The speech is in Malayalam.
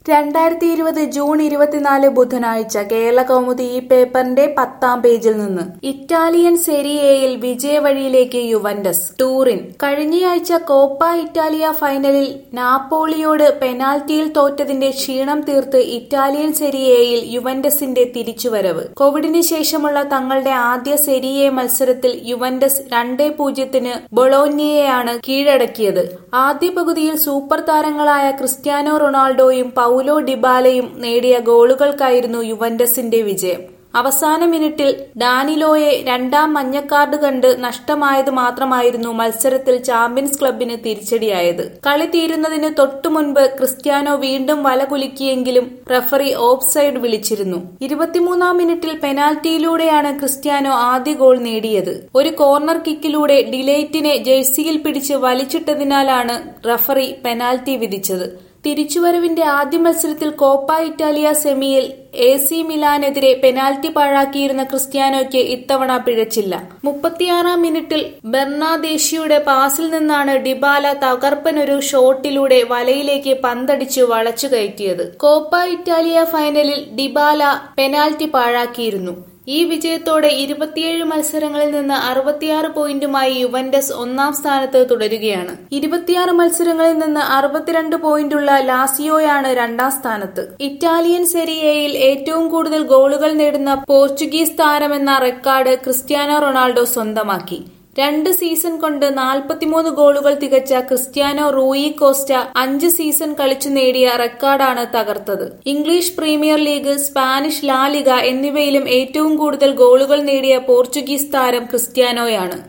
രണ്ടായിരത്തി ഇരുപത് ജൂൺ ഇരുപത്തിനാല് ബുധനാഴ്ച കേരള കൗമുദി ഈ പേപ്പറിന്റെ പത്താം പേജിൽ നിന്ന് ഇറ്റാലിയൻ സെരിയയിൽ വിജയവഴിയിലേക്ക് യുവന്റസ് ടൂറിൻ കഴിഞ്ഞയാഴ്ച കോപ്പ ഇറ്റാലിയ ഫൈനലിൽ നാപ്പോളിയോട് പെനാൽറ്റിയിൽ തോറ്റതിന്റെ ക്ഷീണം തീർത്ത് ഇറ്റാലിയൻ സെരിയയിൽ യുവന്റസിന്റെ തിരിച്ചുവരവ് കോവിഡിന് ശേഷമുള്ള തങ്ങളുടെ ആദ്യ സെരിയെ മത്സരത്തിൽ യുവന്റസ് രണ്ടേ പൂജ്യത്തിന് ബൊളോഞ്ഞയെയാണ് കീഴടക്കിയത് ആദ്യ പകുതിയിൽ സൂപ്പർ താരങ്ങളായ ക്രിസ്ത്യാനോ റൊണാൾഡോയും പൗലോ ഡിബാലയും നേടിയ ഗോളുകൾക്കായിരുന്നു യുവന്റസിന്റെ വിജയം അവസാന മിനിറ്റിൽ ഡാനിലോയെ രണ്ടാം മഞ്ഞക്കാർഡ് കണ്ട് നഷ്ടമായത് മാത്രമായിരുന്നു മത്സരത്തിൽ ചാമ്പ്യൻസ് ക്ലബിന് തിരിച്ചടിയായത് കളി തീരുന്നതിന് തൊട്ടുമുൻപ് ക്രിസ്ത്യാനോ വീണ്ടും വല കുലുക്കിയെങ്കിലും റഫറി ഓഫ് സൈഡ് വിളിച്ചിരുന്നു ഇരുപത്തിമൂന്നാം മിനിറ്റിൽ പെനാൽറ്റിയിലൂടെയാണ് ക്രിസ്ത്യാനോ ആദ്യ ഗോൾ നേടിയത് ഒരു കോർണർ കിക്കിലൂടെ ഡിലൈറ്റിനെ ജേഴ്സിയിൽ പിടിച്ച് വലിച്ചിട്ടതിനാലാണ് റഫറി പെനാൽറ്റി വിധിച്ചത് തിരിച്ചുവരവിന്റെ ആദ്യ മത്സരത്തിൽ കോപ്പ ഇറ്റാലിയ സെമിയിൽ എ സി മിലാനെതിരെ പെനാൽറ്റി പാഴാക്കിയിരുന്ന ക്രിസ്ത്യാനോയ്ക്ക് ഇത്തവണ പിഴച്ചില്ല മുപ്പത്തിയാറാം മിനിറ്റിൽ ബെർണാദേശിയുടെ പാസിൽ നിന്നാണ് ഡിബാല തകർപ്പനൊരു ഷോട്ടിലൂടെ വലയിലേക്ക് പന്തടിച്ചു വളച്ചു കയറ്റിയത് കോപ്പ ഇറ്റാലിയ ഫൈനലിൽ ഡിബാല പെനാൽറ്റി പാഴാക്കിയിരുന്നു ഈ വിജയത്തോടെ ഇരുപത്തിയേഴ് മത്സരങ്ങളിൽ നിന്ന് അറുപത്തിയാറ് പോയിന്റുമായി യുവന്റസ് ഒന്നാം സ്ഥാനത്ത് തുടരുകയാണ് ഇരുപത്തിയാറ് മത്സരങ്ങളിൽ നിന്ന് അറുപത്തിരണ്ട് പോയിന്റുള്ള ലാസിയോയാണ് രണ്ടാം സ്ഥാനത്ത് ഇറ്റാലിയൻ സെരിയയിൽ ഏറ്റവും കൂടുതൽ ഗോളുകൾ നേടുന്ന പോർച്ചുഗീസ് താരമെന്ന റെക്കോർഡ് ക്രിസ്ത്യാനോ റൊണാൾഡോ സ്വന്തമാക്കി രണ്ട് സീസൺ കൊണ്ട് നാൽപ്പത്തിമൂന്ന് ഗോളുകൾ തികച്ച ക്രിസ്ത്യാനോ റൂയി കോസ്റ്റ അഞ്ച് സീസൺ കളിച്ചു നേടിയ റെക്കോർഡാണ് തകർത്തത് English Premier League Spanish La Liga എന്നിവയിലും ഏറ്റവും കൂടുതൽ ഗോളുകൾ നേടിയ പോർച്ചുഗീസ് താരം ക്രിസ്ത്യാനോയാണ്